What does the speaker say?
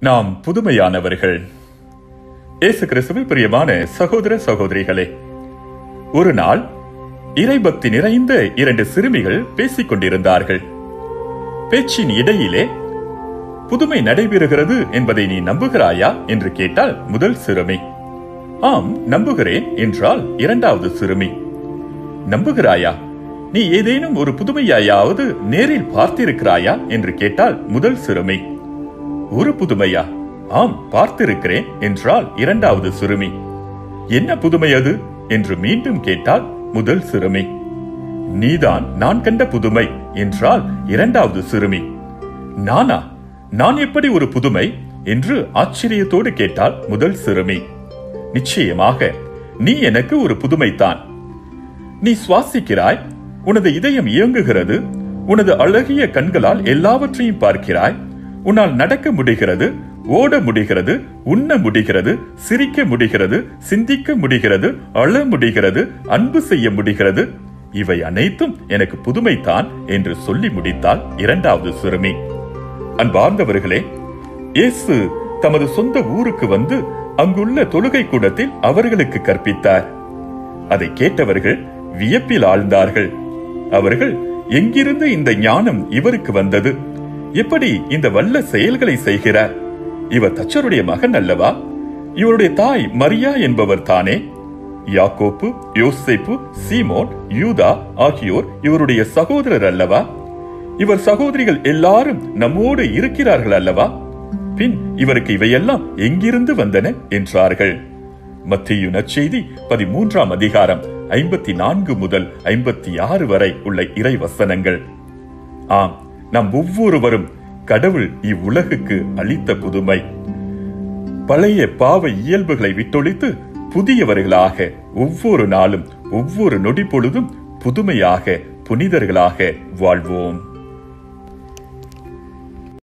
நாம் புதுமையானவர்கள் இயேசு கிறிஸ்துவில் பிரியமான சகோதர சகோதரிகளே ஒரு நாள் இறைபக்தி நிறைந்த இரண்டு சிறுமிகள் பேசிக் கொண்டிருந்தார்கள் பேச்சின் இடையிலே புதுமை நடைபெறுகிறது என்பதை நீ நம்புகிறாயா என்று கேட்டால் முதல் சிறுமி ஆம் நம்புகிறேன் என்றால் இரண்டாவது சிறுமி நம்புகிறாயா நீ ஏதேனும் ஒரு புதுமையாயாவது நேரில் பார்த்திருக்கிறாயா என்று கேட்டால் முதல் சிறுமி ஒரு புதுமையா ஆம் பார்த்திருக்கிறேன் என்றால் இரண்டாவது சிறுமி என்ன புதுமை அது என்று மீண்டும் கேட்டால் முதல் சிறுமி நீதான் நான் கண்ட புதுமை என்றால் இரண்டாவது சிறுமி நானா நான் எப்படி ஒரு புதுமை என்று ஆச்சரியத்தோடு கேட்டால் முதல் சிறுமி நிச்சயமாக நீ எனக்கு ஒரு புதுமைதான் நீ சுவாசிக்கிறாய் உனது இதயம் இயங்குகிறது உனது அழகிய கண்களால் எல்லாவற்றையும் பார்க்கிறாய் உன்னால் நடக்க முடிகிறது ஓட முடிகிறது உண்ண முடிகிறது சிரிக்க முடிகிறது சிந்திக்க முடிகிறது அழ முடிகிறது அன்பு செய்ய முடிகிறது இவை அனைத்தும் எனக்கு புதுமைதான் என்று சொல்லி முடித்தால் இரண்டாவது சிறுமி அன்பார்ந்தவர்களே இயேசு தமது சொந்த ஊருக்கு வந்து அங்குள்ள தொழுகை கூடத்தில் அவர்களுக்கு கற்பித்தார் அதை கேட்டவர்கள் வியப்பில் ஆழ்ந்தார்கள் அவர்கள் எங்கிருந்து இந்த ஞானம் இவருக்கு வந்தது எப்படி இந்த வல்ல செயல்களை செய்கிறார் இவர் தச்சருடைய மகன் அல்லவா இவருடைய தாய் மரியா என்பவர் தானே யாக்கோப்பு யோசேப்பு சீமோன் யூதா ஆகியோர் இவருடைய சகோதரர் அல்லவா இவர் சகோதரிகள் எல்லாரும் நம்மோடு இருக்கிறார்கள் அல்லவா பின் இவருக்கு இவையெல்லாம் எங்கிருந்து வந்தன என்றார்கள் மத்திய நற்செய்தி பதிமூன்றாம் அதிகாரம் ஐம்பத்தி நான்கு முதல் ஐம்பத்தி ஆறு வரை உள்ள இறை வசனங்கள் ஆம் நாம் ஒவ்வொருவரும் கடவுள் இவ்வுலகுக்கு அளித்த புதுமை பழைய பாவ இயல்புகளை விட்டொழித்து புதியவர்களாக ஒவ்வொரு நாளும் ஒவ்வொரு நொடி பொழுதும் புதுமையாக புனிதர்களாக வாழ்வோம்